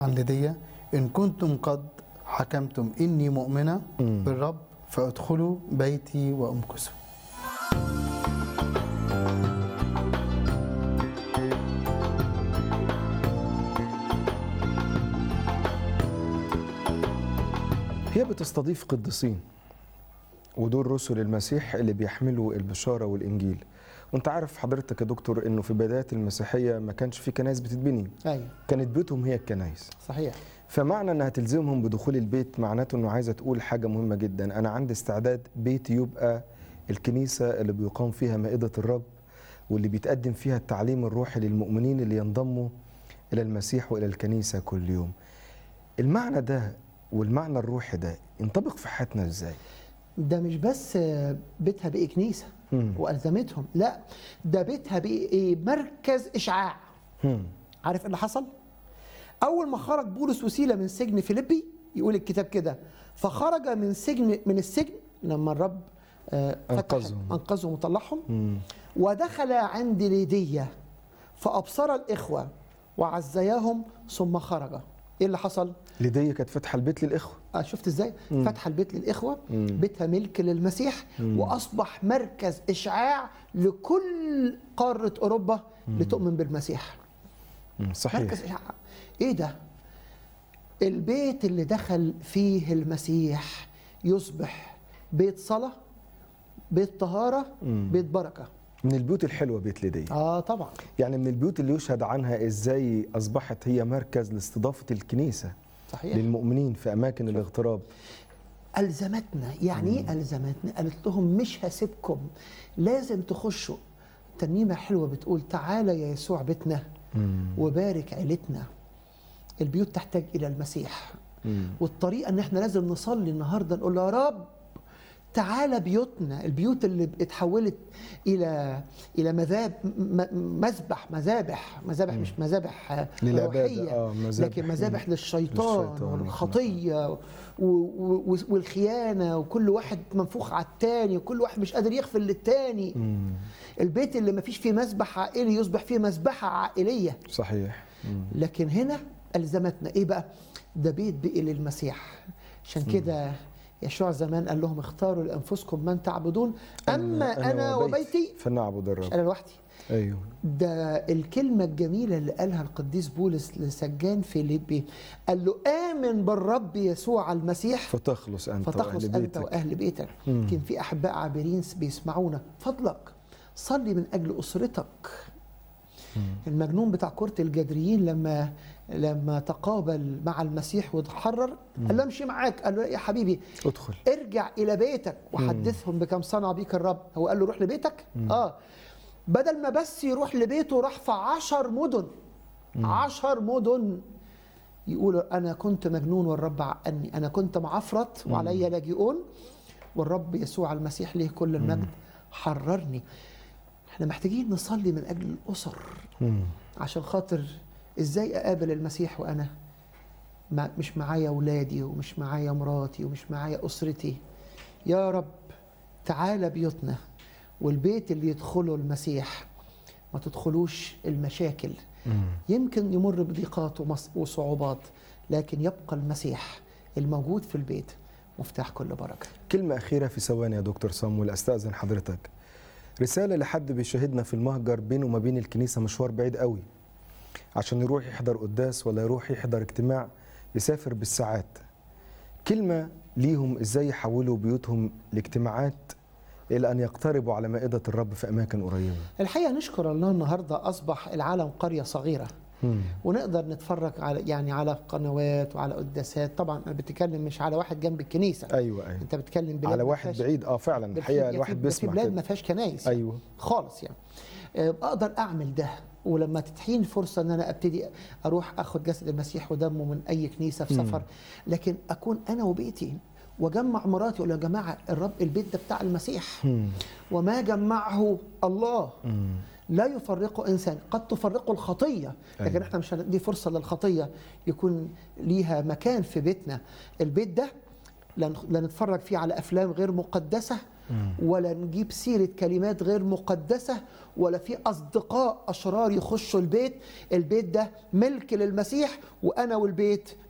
عن لدي إن كنتم قد حكمتم إني مؤمنة بالرب فادخلوا بيتي وامكثوا هي بتستضيف قديسين ودول رسل المسيح اللي بيحملوا البشاره والانجيل وانت عارف حضرتك يا دكتور انه في بدايات المسيحيه ما كانش في كنائس بتتبني أيوة كانت بيوتهم هي الكنائس صحيح فمعنى انها تلزمهم بدخول البيت معناته انه عايزه تقول حاجه مهمه جدا انا عندي استعداد بيتي يبقى الكنيسه اللي بيقام فيها مائده الرب واللي بيتقدم فيها التعليم الروحي للمؤمنين اللي ينضموا الى المسيح والى الكنيسه كل يوم المعنى ده والمعنى الروحي ده ينطبق في حياتنا ازاي ده مش بس بيتها بقي كنيسه مم. والزمتهم لا ده بيتها بقي إيه؟ مركز اشعاع هم. عارف إيه اللي حصل اول ما خرج بولس وسيله من سجن فيليبي يقول الكتاب كده فخرج من سجن من السجن لما الرب آه، فتح- أنقذهم. انقذهم وطلعهم مم. ودخل عند ليدية فأبصر الإخوة وعزياهم ثم خرج إيه اللي حصل؟ ليديا كانت فاتحه البيت للاخوه آه، شفت ازاي؟ فتح البيت للإخوة مم. بيتها ملك للمسيح وأصبح مركز إشعاع لكل قارة أوروبا لتؤمن بالمسيح مم. صحيح مركز إشعاع إيه ده؟ البيت اللي دخل فيه المسيح يصبح بيت صلاة بيت طهارة مم. بيت بركة من البيوت الحلوه بيت ليديا آه طبعا يعني من البيوت اللي يشهد عنها ازاي اصبحت هي مركز لاستضافه الكنيسه صحيح للمؤمنين في اماكن الاغتراب ألزمتنا يعني إيه ألزمتنا قالت لهم مش هسيبكم لازم تخشوا ترنيمة حلوة بتقول تعالى يا يسوع بيتنا وبارك عيلتنا البيوت تحتاج إلى المسيح مم. والطريقة إن إحنا لازم نصلي النهاردة نقول له يا رب تعالى بيوتنا البيوت اللي اتحولت إلى إلى مذاب م- مذبح مذابح مذابح مش مذابح آه، للعبادة، روحية آه، مذابح. لكن مذابح للشيطان للشيطان والخطية و- و- والخيانة وكل واحد منفوخ على التاني وكل واحد مش قادر يغفر للتاني مم. البيت اللي ما فيش فيه مسبح عائلي يصبح فيه مسبحة عائلية صحيح مم. لكن هنا ألزمتنا إيه بقى ده بيت بقي للمسيح عشان كده يشوع زمان قال لهم اختاروا لأنفسكم من تعبدون أما أنا وبيتي فنعبد مش الرب أنا لوحدي ايوه ده الكلمة الجميلة اللي قالها القديس بولس لسجان فيليبي قال له آمن بالرب يسوع المسيح فتخلص انت فتخلص وأهل أنت بيتك. وأهل بيتك مم. يمكن في أحباء عابرين بيسمعونا فضلك صلي من أجل أسرتك المجنون بتاع كرة الجدريين لما لما تقابل مع المسيح وتحرر قال له امشي معاك قال له يا حبيبي ادخل ارجع الى بيتك وحدثهم بكم صنع بيك الرب هو قال له روح لبيتك اه بدل ما بس يروح لبيته راح في عشر مدن عشر مدن يقولوا انا كنت مجنون والرب عقني انا كنت معفرت وعلي لاجئون والرب يسوع المسيح له كل المجد حررني احنا محتاجين نصلي من اجل الاسر مم. عشان خاطر ازاي اقابل المسيح وانا ما مش معايا اولادي ومش معايا مراتي ومش معايا اسرتي يا رب تعالى بيوتنا والبيت اللي يدخله المسيح ما تدخلوش المشاكل مم. يمكن يمر بضيقات ومص- وصعوبات لكن يبقى المسيح الموجود في البيت مفتاح كل بركه كلمة أخيرة في ثواني يا دكتور صامويل أستأذن حضرتك رسالة لحد بيشاهدنا في المهجر بينه وما بين الكنيسة مشوار بعيد قوي عشان يروح يحضر قداس ولا يروح يحضر اجتماع يسافر بالساعات كلمة ليهم إزاي يحولوا بيوتهم لاجتماعات إلى أن يقتربوا على مائدة الرب في أماكن قريبة الحقيقه نشكر الله النهارده اصبح العالم قريه صغيره مم. ونقدر نتفرج على يعني على قنوات وعلى قداسات طبعا انا بتكلم مش على واحد جنب الكنيسه أيوة أيوة انت بتكلم بلاد على ما واحد فيهاش- بعيد اه فعلا ده في- الحقيقة ده في- الواحد ده في بيسمع بلاد ما كده فيهاش كنايس أيوة خالص يعني آه، اقدر اعمل ده ولما تتحين فرصه ان انا ابتدي اروح اخد جسد المسيح ودمه من اي كنيسه في سفر لكن اكون انا وبيتي واجمع مراتي اقول يا جماعه الرب البيت ده بتاع المسيح مم. وما جمعه الله مم. لا يفرقه انسان قد تفرقه الخطيه لكن أيوة. احنا مش هندي فرصه للخطيه يكون ليها مكان في بيتنا البيت ده لا نخ- لا نتفرج فيه على افلام غير مقدسه ولا نجيب سيرة كلمات غير مقدسة ولا في أصدقاء أشرار يخشوا البيت البيت ده ملك للمسيح وأنا والبيت